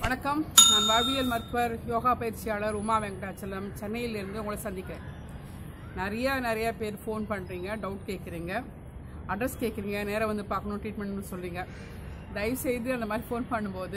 வணக்கம் நான் வாழ்வியல் மருத்துவர் யோகா பயிற்சியாளர் உமா வெங்கடாச்சலம் சென்னையிலிருந்து உங்களை சந்திக்கிறேன் நிறைய நிறைய பேர் ஃபோன் பண்ணுறீங்க டவுட் கேட்குறீங்க அட்ரஸ் கேட்குறீங்க நேராக வந்து பார்க்கணும் ட்ரீட்மெண்ட்னு சொல்கிறீங்க தயவுசெய்து அந்த மாதிரி ஃபோன் பண்ணும்போது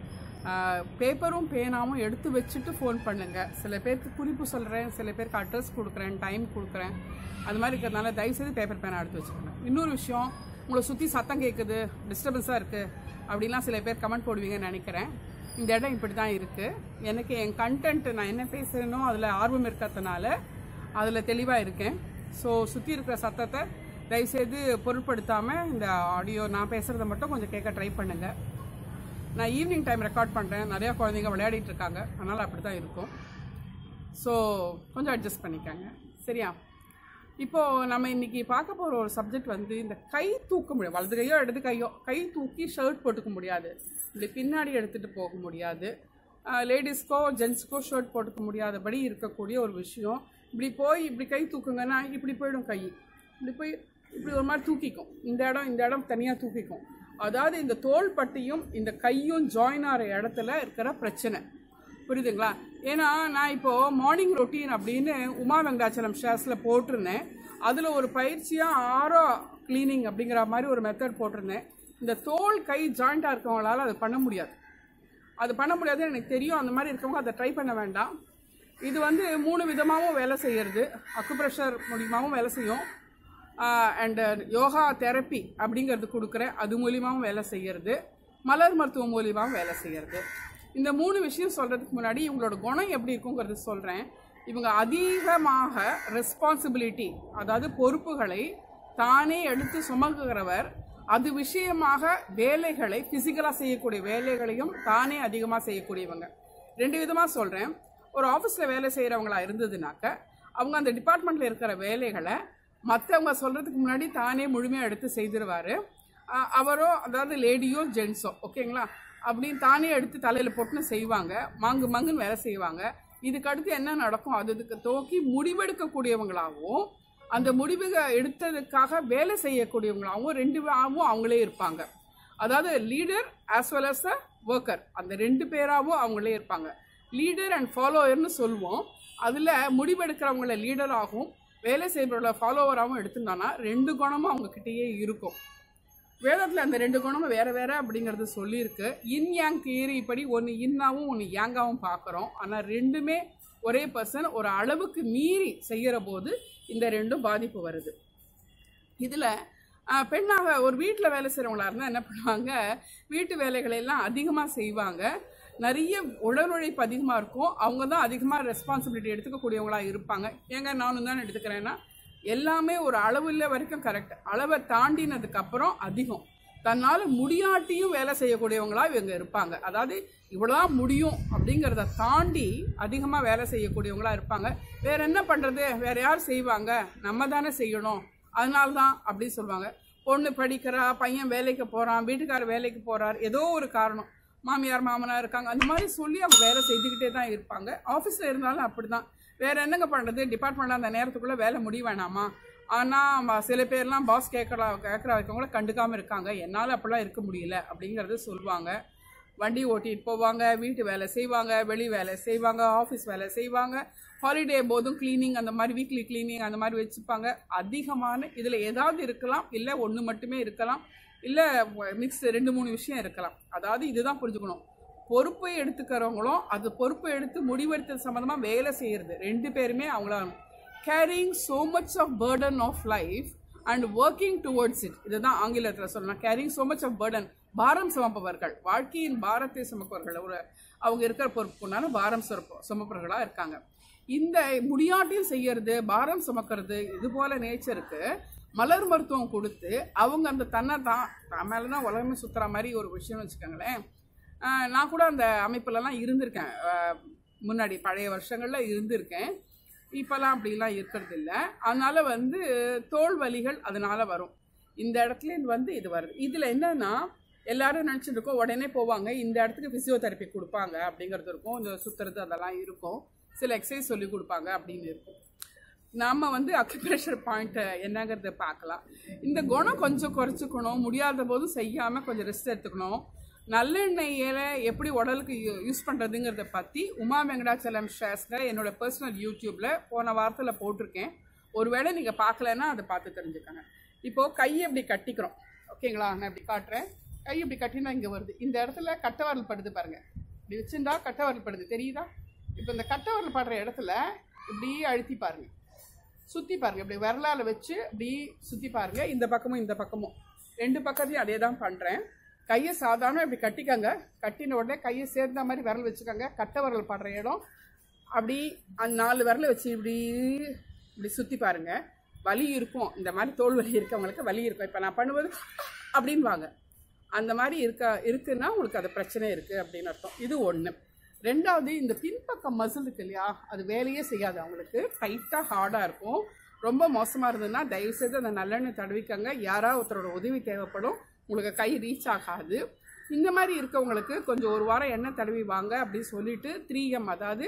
பேப்பரும் பேனாவும் எடுத்து வச்சுட்டு ஃபோன் பண்ணுங்கள் சில பேருக்கு குறிப்பு சொல்கிறேன் சில பேருக்கு அட்ரஸ் கொடுக்குறேன் டைம் கொடுக்குறேன் அது மாதிரி இருக்கிறதுனால தயவுசெய்து பேப்பர் பேனா எடுத்து வச்சுக்கோங்க இன்னொரு விஷயம் உங்களை சுற்றி சத்தம் கேட்குது டிஸ்டர்பன்ஸாக இருக்குது அப்படிலாம் சில பேர் கமெண்ட் போடுவீங்கன்னு நினைக்கிறேன் இந்த இடம் இப்படி தான் இருக்குது எனக்கு என் கண்டென்ட் நான் என்ன பேசுகிறேனோ அதில் ஆர்வம் இருக்கிறதுனால அதில் தெளிவாக இருக்கேன் ஸோ சுற்றி இருக்கிற சத்தத்தை தயவுசெய்து பொருட்படுத்தாமல் இந்த ஆடியோ நான் பேசுகிறத மட்டும் கொஞ்சம் கேட்க ட்ரை பண்ணுங்கள் நான் ஈவினிங் டைம் ரெக்கார்ட் பண்ணுறேன் நிறையா குழந்தைங்க விளையாடிட்டு இருக்காங்க அதனால் அப்படி தான் இருக்கும் ஸோ கொஞ்சம் அட்ஜஸ்ட் பண்ணிக்கோங்க சரியா இப்போது நம்ம இன்னைக்கு பார்க்க போகிற ஒரு சப்ஜெக்ட் வந்து இந்த கை தூக்க முடியும் வலது கையோ இடது கையோ கை தூக்கி ஷர்ட் போட்டுக்க முடியாது இப்படி பின்னாடி எடுத்துகிட்டு போக முடியாது லேடிஸ்க்கோ ஜென்ஸுக்கோ ஷர்ட் போட்டுக்க முடியாதபடி இருக்கக்கூடிய ஒரு விஷயம் இப்படி போய் இப்படி கை தூக்குங்கன்னா இப்படி போயிடும் கை இப்படி போய் இப்படி ஒரு மாதிரி தூக்கிக்கும் இந்த இடம் இந்த இடம் தனியாக தூக்கிக்கும் அதாவது இந்த தோள் பட்டியும் இந்த கையும் ஜாயின் ஆகிற இடத்துல இருக்கிற பிரச்சனை புரியுதுங்களா ஏன்னா நான் இப்போது மார்னிங் ரொட்டீன் அப்படின்னு உமா வெங்கடாச்சலம் ஷேர்ஸில் போட்டிருந்தேன் அதில் ஒரு பயிற்சியாக ஆரோ க்ளீனிங் அப்படிங்கிற மாதிரி ஒரு மெத்தட் போட்டிருந்தேன் இந்த தோல் கை ஜாயிண்ட்டாக இருக்கவங்களால அது பண்ண முடியாது அது பண்ண முடியாதுன்னு எனக்கு தெரியும் அந்த மாதிரி இருக்கவங்க அதை ட்ரை பண்ண வேண்டாம் இது வந்து மூணு விதமாகவும் வேலை செய்கிறது அக்குப்ரெஷர் மூலியமாகவும் வேலை செய்யும் அண்டு யோகா தெரப்பி அப்படிங்கிறது கொடுக்குறேன் அது மூலியமாகவும் வேலை செய்கிறது மலர் மருத்துவம் மூலியமாகவும் வேலை செய்கிறது இந்த மூணு விஷயம் சொல்கிறதுக்கு முன்னாடி இவங்களோட குணம் எப்படி இருக்குங்கிறது சொல்கிறேன் இவங்க அதிகமாக ரெஸ்பான்சிபிலிட்டி அதாவது பொறுப்புகளை தானே எடுத்து சுமக்குகிறவர் அது விஷயமாக வேலைகளை ஃபிசிக்கலாக செய்யக்கூடிய வேலைகளையும் தானே அதிகமாக செய்யக்கூடியவங்க ரெண்டு விதமாக சொல்கிறேன் ஒரு ஆஃபீஸில் வேலை செய்கிறவங்களா இருந்ததுனாக்க அவங்க அந்த டிபார்ட்மெண்ட்டில் இருக்கிற வேலைகளை மற்றவங்க சொல்கிறதுக்கு முன்னாடி தானே முழுமையாக எடுத்து செய்திருவார் அவரோ அதாவது லேடியோ ஜென்ஸோ ஓகேங்களா அப்படின்னு தானே எடுத்து தலையில் போட்டுன்னு செய்வாங்க மாங்கு மாங்குன்னு வேலை செய்வாங்க இதுக்கு அடுத்து என்ன நடக்கும் அது இதுக்கு தோக்கி முடிவெடுக்கக்கூடியவங்களாகவும் அந்த முடிவு எடுத்ததுக்காக வேலை செய்யக்கூடியவங்களாகவும் ரெண்டு ஆகவும் அவங்களே இருப்பாங்க அதாவது leader as well as a worker அந்த ரெண்டு பேராகவும் அவங்களே இருப்பாங்க லீடர் அண்ட் ஃபாலோவர்னு சொல்லுவோம் அதில் முடிவெடுக்கிறவங்கள லீடராகவும் வேலை செய்கிறவங்கள ஃபாலோவராகவும் எடுத்திருந்தோன்னா ரெண்டு குணமும் அவங்கக்கிட்டேயே இருக்கும் வேதத்தில் அந்த ரெண்டு குணமும் வேறு வேறு அப்படிங்கிறது சொல்லியிருக்கு இன் யாங் தியரி படி ஒன்று இன்னாவும் ஒன்று யாங்காவும் பார்க்குறோம் ஆனால் ரெண்டுமே ஒரே பர்சன் ஒரு அளவுக்கு மீறி செய்கிற போது இந்த ரெண்டும் பாதிப்பு வருது இதில் பெண்ணாக ஒரு வீட்டில் வேலை செய்கிறவங்களா இருந்தால் என்ன பண்ணுவாங்க வீட்டு வேலைகளை எல்லாம் அதிகமாக செய்வாங்க நிறைய உடல் உழைப்பு அதிகமாக இருக்கும் அவங்க தான் அதிகமாக ரெஸ்பான்சிபிலிட்டி எடுத்துக்கக்கூடியவங்களாக இருப்பாங்க ஏங்க நானும் தான் எடுத்துக்கிறேன்னா எல்லாமே ஒரு அளவுல வரைக்கும் கரெக்ட் அளவை தாண்டினதுக்கு அப்புறம் அதிகம் தன்னால் முடியாட்டியும் வேலை செய்யக்கூடியவங்களா இவங்க இருப்பாங்க அதாவது இவ்வளோதான் முடியும் அப்படிங்கிறத தாண்டி அதிகமாக வேலை செய்யக்கூடியவங்களா இருப்பாங்க வேற என்ன பண்ணுறது வேற யார் செய்வாங்க நம்ம தானே செய்யணும் அதனால தான் அப்படின்னு சொல்லுவாங்க பொண்ணு படிக்கிறா பையன் வேலைக்கு போகிறான் வீட்டுக்காரர் வேலைக்கு போகிறார் ஏதோ ஒரு காரணம் மாமியார் மாமனார் இருக்காங்க அந்த மாதிரி சொல்லி அவங்க வேலை செய்துக்கிட்டே தான் இருப்பாங்க ஆஃபீஸில் இருந்தாலும் அப்படி தான் வேற என்னங்க பண்ணுறது டிபார்ட்மெண்ட்டில் அந்த நேரத்துக்குள்ளே வேலை முடிய வேணாமா ஆனால் சில பேர்லாம் பாஸ் கேட்குற கேட்குற வைக்கவங்கள கண்டுக்காமல் இருக்காங்க என்னால் அப்படிலாம் இருக்க முடியல அப்படிங்கிறது சொல்லுவாங்க வண்டி ஓட்டிகிட்டு போவாங்க வீட்டு வேலை செய்வாங்க வெளி வேலை செய்வாங்க ஆஃபீஸ் வேலை செய்வாங்க ஹாலிடே போதும் க்ளீனிங் அந்த மாதிரி வீக்லி க்ளீனிங் அந்த மாதிரி வச்சுப்பாங்க அதிகமான இதில் ஏதாவது இருக்கலாம் இல்லை ஒன்று மட்டுமே இருக்கலாம் இல்லை மிக்ஸ் ரெண்டு மூணு விஷயம் இருக்கலாம் அதாவது இதுதான் புரிஞ்சுக்கணும் பொறுப்பை எடுத்துக்கிறவங்களும் அது பொறுப்பை எடுத்து முடிவெடுத்தது சம்மந்தமாக வேலை செய்கிறது ரெண்டு பேருமே அவங்கள caring so much of burden of life and working towards it இதுதான் ஆங்கிலத்தில் சொல்லலாம் caring so much of burden பாரம் சுமப்பவர்கள் வாழ்க்கையின் பாரத்தை சுமப்பவர்கள் ஒரு அவங்க இருக்கிற பொறுப்புனால பாரம் சுமப்ப சுமப்பவர்களாக இருக்காங்க இந்த முடியாட்டையும் செய்யறது பாரம் சுமக்கிறது இது போல நேச்சருக்கு மலர் மருத்துவம் கொடுத்து அவங்க அந்த தன்னை தான் தான் மேலே தான் உலகமே சுற்றுற மாதிரி ஒரு விஷயம்னு வச்சுக்கோங்களேன் நான் கூட அந்த அமைப்புலலாம் இருந்திருக்கேன் முன்னாடி பழைய வருஷங்களில் இருந்திருக்கேன் இப்போல்லாம் அப்படிலாம் இருக்கிறது இல்லை அதனால் வந்து தோல் வலிகள் அதனால் வரும் இந்த இடத்துல வந்து இது வருது இதில் என்னென்னா எல்லாரும் நினச்சிட்டு இருக்கோம் உடனே போவாங்க இந்த இடத்துக்கு ஃபிசியோதெரப்பி கொடுப்பாங்க அப்படிங்கிறது இருக்கும் இந்த சுற்றுறது அதெல்லாம் இருக்கும் சில எக்ஸசைஸ் சொல்லி கொடுப்பாங்க அப்படின்னு இருக்கும் நம்ம வந்து அக்குப்ரெஷர் பாயிண்ட்டை என்னங்கிறத பார்க்கலாம் இந்த குணம் கொஞ்சம் குறைச்சிக்கணும் முடியாத போதும் செய்யாமல் கொஞ்சம் ரெஸ்ட் எடுத்துக்கணும் நல்லெண்ணெயில எப்படி உடலுக்கு யூஸ் பண்ணுறதுங்கிறத பற்றி உமா வெங்கடாச்சலம் ஷேர்ஸில் என்னோட பர்சனல் யூடியூப்பில் போன வாரத்தில் போட்டிருக்கேன் ஒருவேளை நீங்கள் பார்க்கலன்னா அதை பார்த்து தெரிஞ்சுக்கோங்க இப்போது கையை இப்படி கட்டிக்கிறோம் ஓகேங்களா நான் இப்படி காட்டுறேன் கை இப்படி கட்டினா இங்கே வருது இந்த இடத்துல கட்டை வரல் படுது பாருங்கள் இப்படி வச்சுருந்தா கட்டை வரல் படுது தெரியுதா இப்போ இந்த கட்டை வரல் படுற இடத்துல இப்படி அழுத்தி பாருங்க சுற்றி பாருங்க இப்படி விரலால் வச்சு இப்படி சுற்றி பாருங்க இந்த பக்கமும் இந்த பக்கமும் ரெண்டு பக்கத்தையும் அதே தான் பண்ணுறேன் கையை சாதாரண இப்படி கட்டிக்கங்க கட்டின உடனே கையை சேர்ந்த மாதிரி விரல் வச்சுக்கோங்க கட்டை விரல் படுற இடம் அப்படி அந்த நாலு விரலை வச்சு இப்படி இப்படி சுற்றி பாருங்க வலி இருக்கும் இந்த மாதிரி தோல் வலி இருக்கவங்களுக்கு வலி இருக்கும் இப்போ நான் பண்ணும்போது அப்படின்னு வாங்க அந்த மாதிரி இருக்க இருக்குன்னா உங்களுக்கு அது பிரச்சனை இருக்குது அப்படின்னு அர்த்தம் இது ஒன்று ரெண்டாவது இந்த பின்பக்கம் மசில் இருக்கு இல்லையா அது வேலையே செய்யாது அவங்களுக்கு டைட்டாக ஹார்டாக இருக்கும் ரொம்ப மோசமாக இருந்ததுன்னா தயவுசெய்து அந்த நல்லெண்ணெய் தடவிக்கங்க யாராவது ஒருத்தரோட உதவி தேவைப்படும் உங்களுக்கு கை ரீச் ஆகாது இந்த மாதிரி இருக்கவங்களுக்கு கொஞ்சம் ஒரு வாரம் எண்ணெய் தடவி வாங்க அப்படின்னு சொல்லிட்டு த்ரீ எம் அதாவது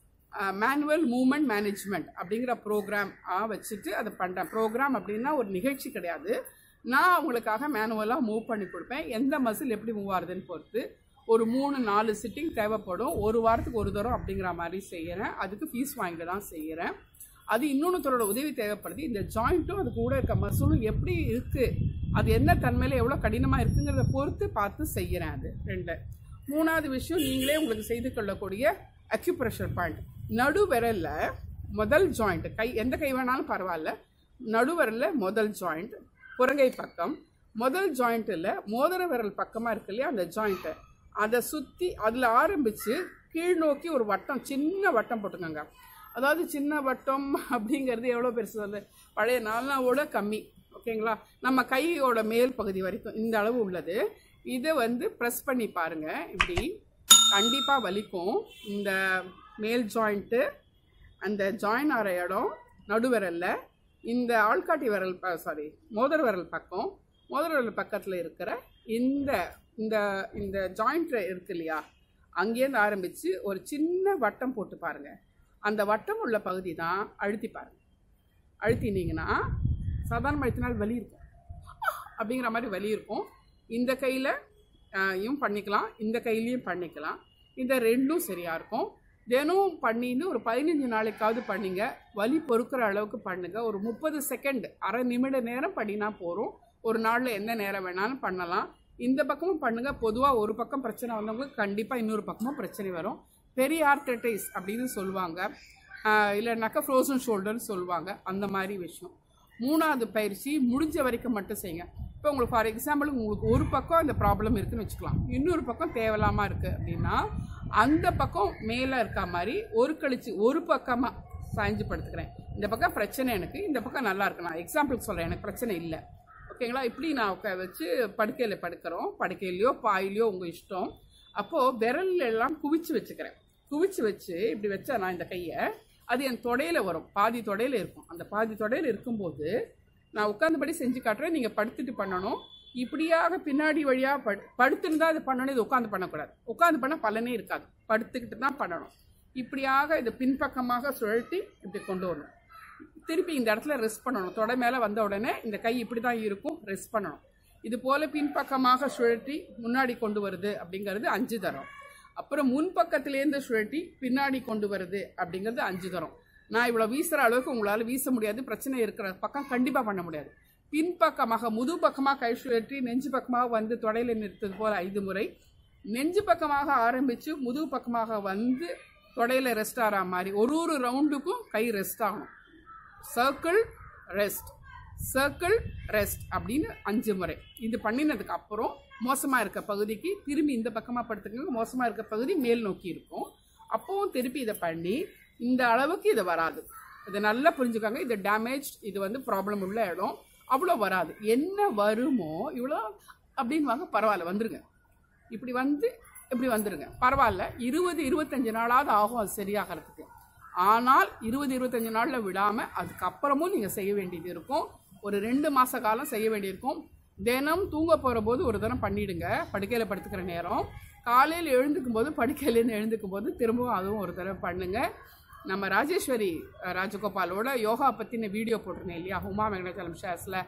மேனுவல் மூமெண்ட் மேனேஜ்மெண்ட் அப்படிங்கிற ப்ரோக்ராம் வச்சுட்டு அதை பண்ணுறேன் ப்ரோக்ராம் அப்படின்னா ஒரு நிகழ்ச்சி கிடையாது நான் அவங்களுக்காக மேனுவலாக மூவ் பண்ணி கொடுப்பேன் எந்த மசில் எப்படி மூவ் ஆகுதுன்னு பொறுத்து ஒரு மூணு நாலு சிட்டிங் தேவைப்படும் ஒரு வாரத்துக்கு ஒரு தரம் அப்படிங்கிற மாதிரி செய்கிறேன் அதுக்கு ஃபீஸ் வாங்கிட்டு தான் செய்கிறேன் அது இன்னொன்றுத்தரோட உதவி தேவைப்படுது இந்த ஜாயிண்ட்டும் அது கூட இருக்க மசூலும் எப்படி இருக்குது அது என்ன தன்மையில் எவ்வளோ கடினமாக இருக்குங்கிறத பொறுத்து பார்த்து செய்கிறேன் அது ரெண்டு மூணாவது விஷயம் நீங்களே உங்களுக்கு செய்து கொள்ளக்கூடிய அக்யூப்ரெஷர் பாயிண்ட் நடு விரல்ல முதல் ஜாயிண்ட் கை எந்த கை வேணாலும் பரவாயில்ல நடு விரல்ல முதல் ஜாயிண்ட் புறங்கை பக்கம் முதல் ஜாயிண்ட்டில் மோதிர விரல் பக்கமாக இருக்கு இல்லையா அந்த ஜாயிண்ட்டை அதை சுற்றி அதில் ஆரம்பித்து கீழ் நோக்கி ஒரு வட்டம் சின்ன வட்டம் போட்டுக்கோங்க அதாவது சின்ன வட்டம் அப்படிங்கிறது எவ்வளோ பெருசு வந்து பழைய நாளாவோட கம்மி ஓகேங்களா நம்ம கையோட மேல் பகுதி வரைக்கும் இந்த அளவு உள்ளது இதை வந்து ப்ரெஸ் பண்ணி பாருங்கள் இப்படி கண்டிப்பாக வலிக்கும் இந்த மேல் ஜாயிண்ட்டு அந்த ஜாயின் ஆகிற இடம் நடுவிரல்ல இந்த ஆள்காட்டி விரல் சாரி மோதிர விரல் பக்கம் மோதிர விரல் பக்கத்தில் இருக்கிற இந்த இந்த இந்த ஜாயிண்ட் இருக்கு இல்லையா அங்கேருந்து ஆரம்பித்து ஒரு சின்ன வட்டம் போட்டு பாருங்கள் அந்த வட்டம் உள்ள பகுதி தான் அழுத்தி பாருங்க அழுத்தினீங்கன்னா சாதாரண அழுத்தினால் வலி இருக்கும் அப்படிங்கிற மாதிரி வலி இருக்கும் இந்த கையில் யும் பண்ணிக்கலாம் இந்த கையிலையும் பண்ணிக்கலாம் இந்த ரெண்டும் சரியாக இருக்கும் தினமும் பண்ணின்னு ஒரு பதினஞ்சு நாளைக்காவது பண்ணிங்க வலி பொறுக்கிற அளவுக்கு பண்ணுங்க ஒரு முப்பது செகண்ட் அரை நிமிட நேரம் பண்ணினா போகிறோம் ஒரு நாளில் எந்த நேரம் வேணாலும் பண்ணலாம் இந்த பக்கமும் பண்ணுங்க பொதுவாக ஒரு பக்கம் பிரச்சனை வந்தவங்களுக்கு கண்டிப்பாக இன்னொரு பக்கமும் பிரச்சனை வரும் பெரிய ஆர்த்தரைட்டிஸ் அப்படின்னு சொல்லுவாங்க ஆஹ் இல்லைனாக்கா ஃப்ரோசன் ஷோல்டர்னு சொல்லுவாங்க அந்த மாதிரி விஷயம் மூணாவது பயிற்சி முடிஞ்ச வரைக்கும் மட்டும் செய்யுங்க இப்போ உங்களுக்கு ஃபார் எக்ஸாம்பிள் உங்களுக்கு ஒரு பக்கம் இந்த ப்ராப்ளம் இருக்குன்னு வச்சுக்கலாம் இன்னொரு பக்கம் தேவையில்லாமல் இருக்குது அப்படின்னா அந்த பக்கம் மேலே இருக்க மாதிரி ஒரு கழிச்சு ஒரு பக்கமாக சாய்ஞ்சு படுத்துக்கிறேன் இந்த பக்கம் பிரச்சனை எனக்கு இந்த பக்கம் நல்லா இருக்கு நான் எக்ஸாம்பிளுக்கு சொல்கிறேன் எனக்கு பிரச்சனை இல்லை ஓகேங்களா இப்படி நான் உட்கார வச்சு படுக்கையில் படுக்கிறோம் படுக்கையிலையோ பாயிலையோ உங்கள் இஷ்டம் அப்போது விரல் எல்லாம் குவிச்சு வச்சுக்கிறேன் குவிச்சு வச்சு இப்படி வச்சா நான் இந்த கையை அது என் தொடையில வரும் பாதி தொடையில இருக்கும் அந்த பாதி தொடையில இருக்கும்போது நான் உட்காந்தபடி செஞ்சு காட்டுறேன் நீங்கள் படுத்துட்டு பண்ணணும் இப்படியாக பின்னாடி வழியாக படு படுத்துருந்தா இது பண்ணணும் இது உட்காந்து பண்ணக்கூடாது உட்காந்து பண்ணால் பலனே இருக்காது படுத்துக்கிட்டு தான் பண்ணணும் இப்படியாக இது பின்பக்கமாக சுழட்டி இப்படி கொண்டு வரணும் திருப்பி இந்த இடத்துல ரெஸ்ட் பண்ணணும் தொடை மேலே வந்த உடனே இந்த கை இப்படி தான் இருக்கும் ரெஸ்ட் பண்ணணும் இது போல பின்பக்கமாக சுழட்டி முன்னாடி கொண்டு வருது அப்படிங்கிறது அஞ்சு தரம் அப்புறம் முன்பக்கத்திலேருந்து சுழட்டி பின்னாடி கொண்டு வருது அப்படிங்கிறது அஞ்சு தரம் நான் இவ்வளோ வீசுகிற அளவுக்கு உங்களால் வீச முடியாது பிரச்சனை இருக்கிற பக்கம் கண்டிப்பாக பண்ண முடியாது பின்பக்கமாக முது பக்கமாக கை சுழற்றி நெஞ்சு பக்கமாக வந்து தொடையில் நிறுத்தது போல் ஐந்து முறை நெஞ்சு பக்கமாக ஆரம்பித்து முதுகு பக்கமாக வந்து தொடையில் ரெஸ்ட் ஆகிற மாதிரி ஒரு ஒரு ரவுண்டுக்கும் கை ரெஸ்ட் ஆகணும் சர்க்கிள் ரெஸ்ட் சர்க்கிள் ரெஸ்ட் அப்படின்னு அஞ்சு முறை இது பண்ணினதுக்கு அப்புறம் மோசமாக இருக்க பகுதிக்கு திரும்பி இந்த பக்கமாக படுத்துக்கங்க மோசமாக இருக்க பகுதி மேல் நோக்கி இருக்கும் அப்போவும் திருப்பி இதை பண்ணி இந்த அளவுக்கு இது வராது இதை நல்லா புரிஞ்சுக்காங்க இது டேமேஜ் இது வந்து ப்ராப்ளம் உள்ள இடம் அவ்வளோ வராது என்ன வருமோ இவ்வளோ அப்படின்னு வாங்க பரவாயில்ல வந்துருங்க இப்படி வந்து இப்படி வந்துருங்க பரவாயில்ல இருபது இருபத்தஞ்சு நாளாவது ஆகும் அது சரியாகிறதுக்கு ஆனால் இருபது இருபத்தஞ்சு நாளில் விடாமல் அதுக்கப்புறமும் நீங்கள் செய்ய வேண்டியது இருக்கும் ஒரு ரெண்டு மாத காலம் செய்ய வேண்டியிருக்கும் தினம் தூங்க போகிற போது ஒரு தினம் பண்ணிடுங்க படுக்கையில் படுத்துக்கிற நேரம் காலையில் எழுந்துக்கும் போது படுக்கையிலேருந்து எழுந்துக்கும் போது திரும்பவும் அதுவும் ஒரு தடவை பண்ணுங்க நம்ம ராஜேஸ்வரி அஹ், ராஜகோபாலோட யோகா பற்றின வீடியோ போட்டிருந்தேன் இல்லையா உமா வெங்கடாச்சலம் ஷேர்ஸில்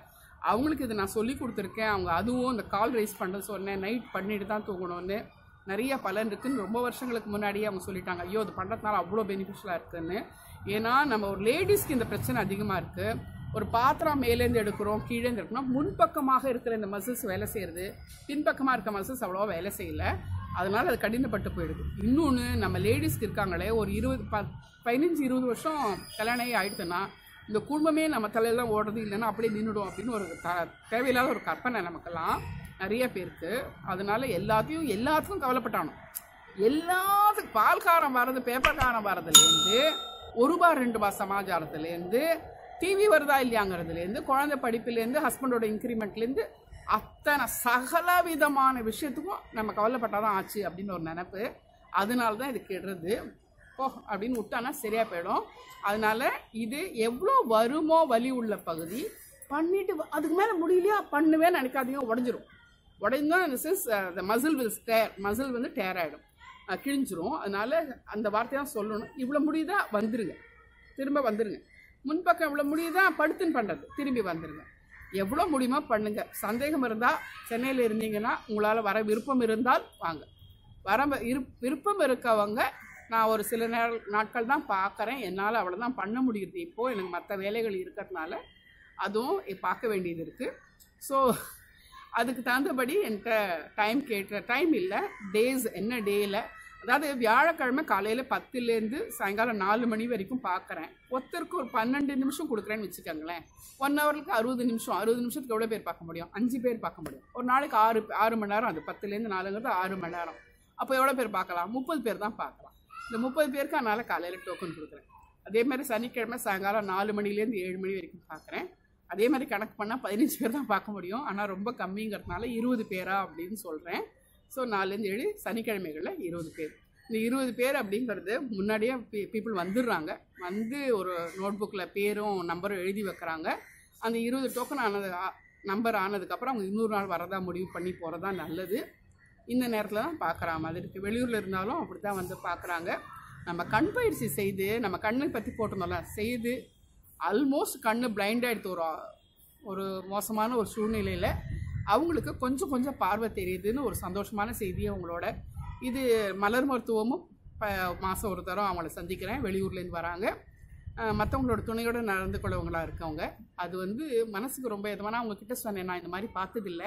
அவங்களுக்கு இது நான் சொல்லி கொடுத்துருக்கேன் அவங்க அதுவும் இந்த கால் ரைஸ் பண்ணுறது சொன்னேன் நைட் பண்ணிட்டு தான் தூங்கணும்னு நிறைய பலன் இருக்குன்னு ரொம்ப வருஷங்களுக்கு முன்னாடியே அவங்க சொல்லிட்டாங்க ஐயோ அது பண்ணுறதுனால அவ்வளோ பெனிஃபிஷியலாக இருக்குன்னு ஏன்னா நம்ம ஒரு லேடிஸ்க்கு இந்த பிரச்சனை அதிகமாக இருக்குது ஒரு பாத்திரம் மேலேருந்து எடுக்கிறோம் கீழேருந்து எடுக்கணும் முன்பக்கமாக இருக்கிற இந்த மசில்ஸ் வேலை செய்கிறது பின்பக்கமாக இருக்க மசில்ஸ் அவ்வளோவா வேலை செய்யலை அதனால் அது கடினப்பட்டு போயிடுது இன்னொன்று நம்ம லேடிஸ்க்கு இருக்காங்களே ஒரு இருபது ப பதினஞ்சு இருபது வருஷம் கல்யாணம் ஆகி ஆயிடுச்சுன்னா இந்த குடும்பமே நம்ம தலையெல்லாம் ஓடுறது இல்லைன்னா அப்படியே நின்றுடும் அப்படின்னு ஒரு த தேவையில்லாத ஒரு கற்பனை நமக்கெல்லாம் நிறைய பேருக்கு அதனால எல்லாத்தையும் எல்லாத்துக்கும் கவலைப்பட்டானோ எல்லாத்துக்கும் பால்காரம் வர்றது பேப்பர் காரம் வர்றதுலேருந்து ஒரு பார் ரெண்டு பார் சமாச்சாரத்துலேருந்து டிவி வருதா இல்லையாங்கிறதுலேருந்து குழந்தை படிப்புலேருந்து ஹஸ்பண்டோட இன்க்ரிமெண்ட்லேருந்து அத்தனை சகல விதமான விஷயத்துக்கும் நம்ம கவலைப்பட்டாதான் ஆச்சு அப்படின்னு ஒரு நினப்பு அதனால தான் இது கெடுறது போ அப்படின்னு விட்டானா சரியாக போயிடும் அதனால இது எவ்வளோ வருமோ வலி உள்ள பகுதி பண்ணிட்டு வ- அதுக்கு மேலே முடியலையா பண்ணுவேன்னு நினைக்காதீங்க உடஞ்சிரும் உடைந்தா இந்த மசில் வில் டேர் மசில் வந்து டேர் ஆகிடும் கிழிஞ்சிரும் அதனால அந்த வார்த்தையை தான் சொல்லணும் இவ்வளோ முடியுதா வந்துருங்க திரும்ப வந்துருங்க முன்பக்கம் இவ்வளோ முடியுதா படுத்துன்னு பண்ணுறது திரும்பி வந்துருங்க எவ்வளோ முடியுமோ பண்ணுங்க சந்தேகம் இருந்தால் சென்னையில் இருந்தீங்கன்னா உங்களால் வர விருப்பம் இருந்தால் வாங்க வர இரு விருப்பம் இருக்கவங்க நான் ஒரு சில நேர நாட்கள் தான் பார்க்குறேன் என்னால் அவ்வளோதான் பண்ண முடியுது இப்போது எனக்கு மற்ற வேலைகள் இருக்கிறதுனால அதுவும் இ- பார்க்க வேண்டியது இருக்குது ஸோ அதுக்கு தகுந்தபடி என்கிட்ட டைம் கேட்ட டைம் இல்லை டேஸ் என்ன டேயில் அதாவது வியாழக்கிழமை காலையில் பத்துலேருந்து சாயங்காலம் நாலு மணி வரைக்கும் பார்க்குறேன் ஒருத்தருக்கு ஒரு பன்னெண்டு நிமிஷம் கொடுக்குறேன்னு வச்சுக்கோங்களேன் ஒன் ஹவருக்கு அறுபது நிமிஷம் அறுபது நிமிஷத்துக்கு எவ்வளோ பேர் பார்க்க முடியும் அஞ்சு பேர் பார்க்க முடியும் ஒரு நாளைக்கு ஆறு ஆறு மணி நேரம் அது பத்துலேருந்து நாலுங்கிறது ஆறு மணி நேரம் அப்போ எவ்வளோ பேர் பார்க்கலாம் முப்பது பேர் தான் பார்க்கலாம் இந்த முப்பது பேருக்கு அதனால் காலையில் டோக்கன் கொடுக்குறேன் அதே மாதிரி சனிக்கிழமை சாயங்காலம் நாலு மணிலேருந்து ஏழு மணி வரைக்கும் பார்க்குறேன் அதே மாதிரி கணக்கு பண்ணால் பதினஞ்சு பேர் தான் பார்க்க முடியும் ஆனால் ரொம்ப கம்மிங்கிறதுனால இருபது பேரா அப்படின்னு சொல்கிறேன் ஸோ நாலுலேருந்து ஏழு சனிக்கிழமைகளில் இருபது பேர் இந்த இருபது பேர் அப்படிங்கிறது முன்னாடியே பீப்புள் வந்துடுறாங்க வந்து ஒரு நோட்புக்கில் பேரும் நம்பரும் எழுதி வைக்கிறாங்க அந்த இருபது டோக்கன் ஆனது நம்பர் ஆனதுக்கப்புறம் அவங்க இன்னொரு நாள் வரதா முடிவு பண்ணி போகிறதா நல்லது இந்த நேரத்தில் தான் பார்க்குற மாதிரி இருக்குது வெளியூரில் இருந்தாலும் அப்படி தான் வந்து பார்க்குறாங்க நம்ம கண் பயிற்சி செய்து நம்ம கண்ணை பற்றி போட்டிருந்தோம்ல செய்து ஆல்மோஸ்ட் கண்ணு பிளைண்ட் ஆகிடுது ஒரு ஒரு மோசமான ஒரு சூழ்நிலையில் அவங்களுக்கு கொஞ்சம் கொஞ்சம் பார்வை தெரியுதுன்னு ஒரு சந்தோஷமான செய்தியை அவங்களோட இது மலர் மருத்துவமும் ப மாதம் ஒரு தரம் அவங்கள சந்திக்கிறேன் வெளியூர்லேருந்து வராங்க மற்றவங்களோட துணையோடு நடந்து கொள்ளவங்களா இருக்கவங்க அது வந்து மனசுக்கு ரொம்ப எதுவானா அவங்க கிட்ட சொன்னேன் நான் இந்த மாதிரி பார்த்ததில்ல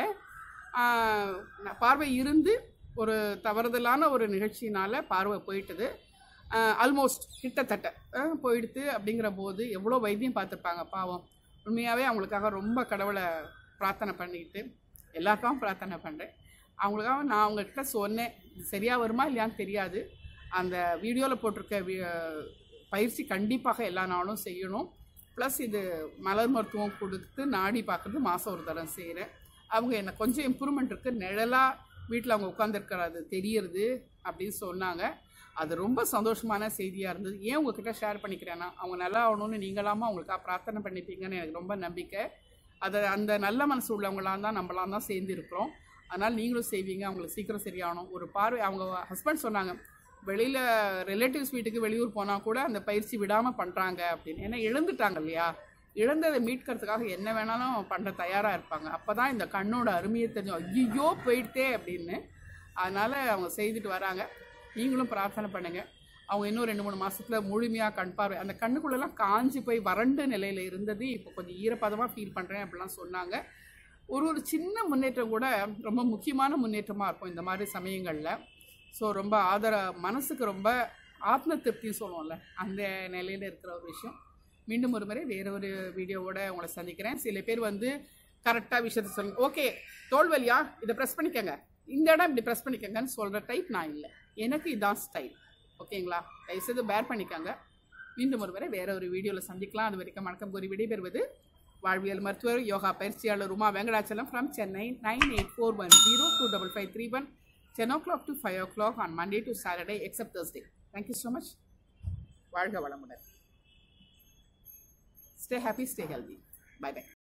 ஆஹ் நான் பார்வை இருந்து ஒரு தவறுதலான ஒரு நிகழ்ச்சியினால் பார்வை போயிட்டுது ஆல்மோஸ்ட் கிட்டத்தட்ட ஆஹ் போயிடுத்து அப்படிங்கிற போது எவ்வளோ வைத்தியம் பார்த்துருப்பாங்க பாவம் உண்மையாகவே அவங்களுக்காக ரொம்ப கடவுளை பிரார்த்தனை பண்ணிக்கிட்டு எல்லாருக்காகவும் பிரார்த்தனை பண்ணுறேன் அவங்களுக்காக நான் அவங்கக்கிட்ட சொன்னேன் இது சரியாக வருமா இல்லையான்னு தெரியாது அந்த வீடியோவில் போட்டிருக்க வி- பயிற்சி கண்டிப்பாக எல்லா நாளும் செய்யணும் ப்ளஸ் இது மலர் மருத்துவம் கொடுத்து நாடி பார்க்குறது மாதம் ஒரு தரம் செய்கிறேன் அவங்க என்ன கொஞ்சம் இம்ப்ரூவ்மெண்ட் இருக்குது நிழலாக வீட்டில் அவங்க உட்காந்துருக்கிறது தெரியறது அப்படின்னு சொன்னாங்க அது ரொம்ப சந்தோஷமான செய்தியாக இருந்தது ஏன் உங்ககிட்ட ஷேர் பண்ணிக்கிறேன்னா அவங்க நல்லா ஆகணும்னு நீங்களாம அவங்களுக்காக பிரார்த்தனை பண்ணிப்பீங்கன்னு எனக்கு ரொம்ப நம்பிக்கை அதை அந்த நல்ல மனசு உள்ளவங்களாம் தான் நம்மளாம் தான் சேர்ந்து இருக்கிறோம் அதனால் நீங்களும் செய்வீங்க அவங்களுக்கு சீக்கிரம் சரியாகணும் ஒரு பார்வை அவங்க ஹஸ்பண்ட் சொன்னாங்க வெளியில் ரிலேட்டிவ்ஸ் வீட்டுக்கு வெளியூர் போனால் கூட அந்த பயிற்சி விடாமல் பண்ணுறாங்க அப்படின்னு ஏன்னா இழந்துட்டாங்க இல்லையா இழந்ததை மீட்கிறதுக்காக என்ன வேணாலும் பண்ண தயாராக இருப்பாங்க அப்போ தான் இந்த கண்ணோட அருமையை தெரிஞ்சோம் ஐயோ போயிட்டே அப்படின்னு அதனால் அவங்க செய்துட்டு வராங்க நீங்களும் பிரார்த்தனை பண்ணுங்கள் அவங்க இன்னும் ரெண்டு மூணு மாசத்துல முழுமையாக கண் பார்வை அந்த கண்ணுக்குள்ளெல்லாம் காஞ்சி போய் வறண்ட நிலையில் இருந்தது இப்போ கொஞ்சம் ஈரப்பதமாக ஃபீல் பண்ணுறேன் அப்படிலாம் சொன்னாங்க ஒரு ஒரு சின்ன முன்னேற்றம் கூட ரொம்ப முக்கியமான முன்னேற்றமாக இருக்கும் இந்த மாதிரி சமயங்களில் ஸோ ரொம்ப ஆதர மனசுக்கு ரொம்ப ஆத்ம திருப்தின்னு சொல்லுவோம்ல அந்த நிலையில் இருக்கிற ஒரு விஷயம் மீண்டும் ஒரு முறை வேற ஒரு வீடியோவோட உங்களை சந்திக்கிறேன் சில பேர் வந்து கரெக்டாக விஷயத்த சொல்லுங்க ஓகே தோல் வலியா இதை ப்ரெஸ் பண்ணிக்கங்க இந்த இடம் இப்படி ப்ரெஸ் பண்ணிக்கங்கன்னு சொல்கிற டைப் நான் இல்லை எனக்கு இதான் ஸ்டைல் ஓகேங்களா தயவுசெய்து பேர் பண்ணிக்கங்க மீண்டும் ஒரு முறை வேற ஒரு வீடியோவில் சந்திக்கலாம் அது வரைக்கும் வணக்கம் கூறி விடைபெறுவது வாழ்வியல் மருத்துவர் யோகா பயிற்சியாளர் Uma Venkatachalam from Chennai nine eight four one zero two double five three one ten o'clock to five o'clock on Monday to Saturday except Thursday thank you so much வாழ்க வளமுடன் stay happy stay healthy bye by